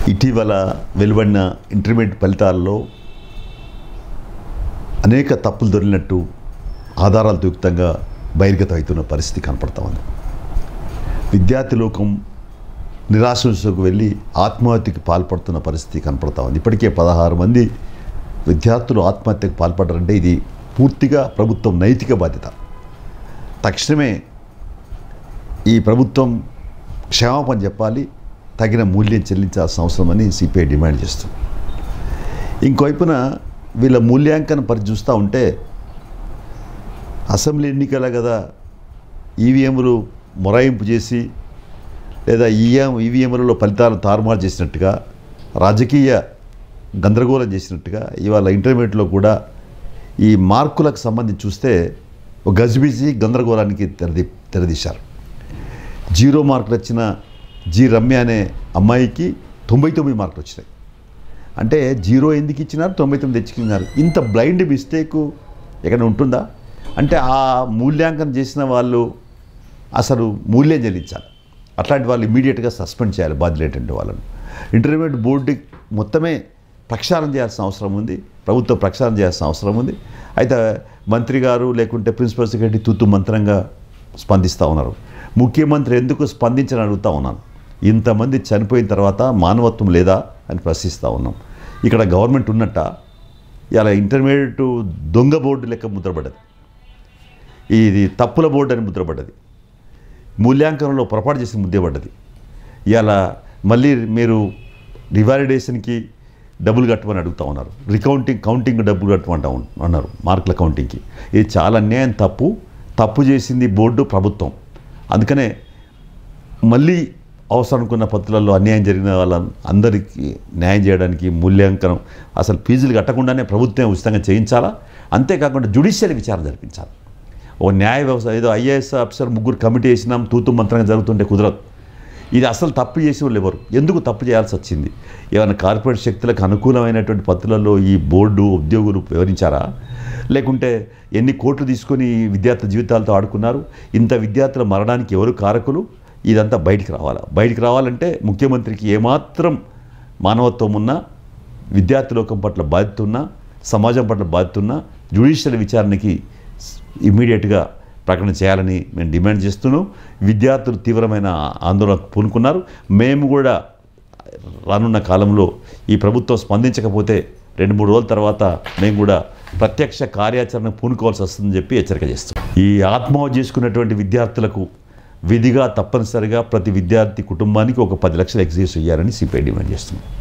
ఇటీవల వెలువడిన ఇంటర్మీడియట్ ఫలితాల్లో అనేక తప్పులు దొరికినట్టు ఆధారాలతో యుక్తంగా బహిర్గతం అవుతున్న పరిస్థితి కనపడతా ఉంది విద్యార్థి లోకం నిరాశకు వెళ్ళి ఆత్మహత్యకు పాల్పడుతున్న పరిస్థితి కనపడతా ఉంది ఇప్పటికే పదహారు మంది విద్యార్థులు ఆత్మహత్యకు పాల్పడ్డారంటే ఇది పూర్తిగా ప్రభుత్వం నైతిక బాధ్యత తక్షణమే ఈ ప్రభుత్వం క్షమాపణ చెప్పాలి తగిన మూల్యం చెల్లించాల్సిన అవసరం అని సిపిఐ డిమాండ్ చేస్తుంది ఇంకోవైపున వీళ్ళ మూల్యాంకనం పరి చూస్తూ ఉంటే అసెంబ్లీ ఎన్నికల కదా ఈవీఎంలు మొరాయింపు చేసి లేదా ఈఎం ఈవీఎంలలో ఫలితాలను తారుమారు చేసినట్టుగా రాజకీయ గందరగోళం చేసినట్టుగా ఇవాళ ఇంటర్మీడియట్లో కూడా ఈ మార్కులకు సంబంధించి చూస్తే ఒక గజిబిజి గందరగోళానికి తెరది తెరదీశారు జీరో మార్కులు వచ్చిన జి రమ్య అనే అమ్మాయికి తొంభై తొమ్మిది మార్కులు వచ్చినాయి అంటే జీరో ఎందుకు ఇచ్చినారు తొంభై తొమ్మిది తెచ్చుకున్నారు ఇంత బ్లైండ్ మిస్టేక్ ఎక్కడ ఉంటుందా అంటే ఆ మూల్యాంకనం చేసిన వాళ్ళు అసలు మూల్యం చెల్లించాలి అట్లాంటి వాళ్ళు ఇమీడియట్గా సస్పెండ్ చేయాలి బాధ్యులేటువంటి వాళ్ళని ఇంటర్మీడియట్ బోర్డు మొత్తమే ప్రక్షాళన చేయాల్సిన అవసరం ఉంది ప్రభుత్వం ప్రక్షాళన చేయాల్సిన అవసరం ఉంది అయితే మంత్రి గారు లేకుంటే ప్రిన్సిపల్ సెక్రటరీ తుత్తు మంత్రంగా స్పందిస్తూ ఉన్నారు ముఖ్యమంత్రి ఎందుకు స్పందించని అడుగుతా ఉన్నాను ఇంతమంది చనిపోయిన తర్వాత మానవత్వం లేదా అని ప్రశ్నిస్తూ ఉన్నాం ఇక్కడ గవర్నమెంట్ ఉన్నట్ట ఇలా ఇంటర్మీడియట్ దొంగ బోర్డు లెక్క ముద్రపడ్డది ఇది తప్పుల బోర్డు అని ముద్రపడ్డది మూల్యాంకనంలో పొరపాటు చేసి ముద్రపడ్డది ఇవాళ మళ్ళీ మీరు రివాలిడేషన్కి డబ్బులు కట్టమని అడుగుతా ఉన్నారు రికౌంటింగ్ కౌంటింగ్ డబ్బులు కట్టమంటా ఉన్- అన్నారు మార్కుల కౌంటింగ్కి ఇది చాలా అన్యాయం తప్పు తప్పు చేసింది బోర్డు ప్రభుత్వం అందుకనే మళ్ళీ అవసరం అనుకున్న పద్ధతులలో అన్యాయం జరిగిన వాళ్ళ అందరికీ న్యాయం చేయడానికి మూల్యాంకనం అసలు ఫీజులు కట్టకుండానే ప్రభుత్వం ఉచితంగా చేయించాలా అంతేకాకుండా జుడిషియల్ విచారణ జరిపించాలి ఓ న్యాయ వ్యవస్థ ఏదో ఐఏఎస్ ఆఫీసర్ ముగ్గురు కమిటీ వేసినాం తూతు మంత్రంగా జరుగుతుంటే కుదరదు ఇది అసలు తప్పు చేసే వాళ్ళు ఎవరు ఎందుకు తప్పు చేయాల్సి వచ్చింది ఏమైనా కార్పొరేట్ శక్తులకు అనుకూలమైనటువంటి పద్ధతులలో ఈ బోర్డు ఉద్యోగులు వివరించారా లేకుంటే ఎన్ని కోట్లు తీసుకొని విద్యార్థి జీవితాలతో ఆడుకున్నారు ఇంత విద్యార్థుల మరణానికి ఎవరు కారకులు ఇదంతా బయటికి రావాలా బయటికి రావాలంటే ముఖ్యమంత్రికి ఏమాత్రం మానవత్వం ఉన్నా విద్యార్థి లోకం పట్ల బాధ్యత ఉన్నా సమాజం పట్ల బాధ్యత ఉన్నా జ్యుడిషియల్ విచారణకి ఇమీడియట్గా ప్రకటన చేయాలని మేము డిమాండ్ చేస్తున్నాం విద్యార్థులు తీవ్రమైన ఆందోళనకు పూనుకున్నారు మేము కూడా రానున్న కాలంలో ఈ ప్రభుత్వం స్పందించకపోతే రెండు మూడు రోజుల తర్వాత మేము కూడా ప్రత్యక్ష కార్యాచరణ పూనుకోవాల్సి వస్తుందని చెప్పి హెచ్చరిక చేస్తాం ఈ ఆత్మహత్య చేసుకున్నటువంటి విద్యార్థులకు విధిగా తప్పనిసరిగా ప్రతి విద్యార్థి కుటుంబానికి ఒక పది లక్షలు ఎగ్జిస్ట్ చేయాలని సిపిఐ డిమాండ్ చేస్తున్నాం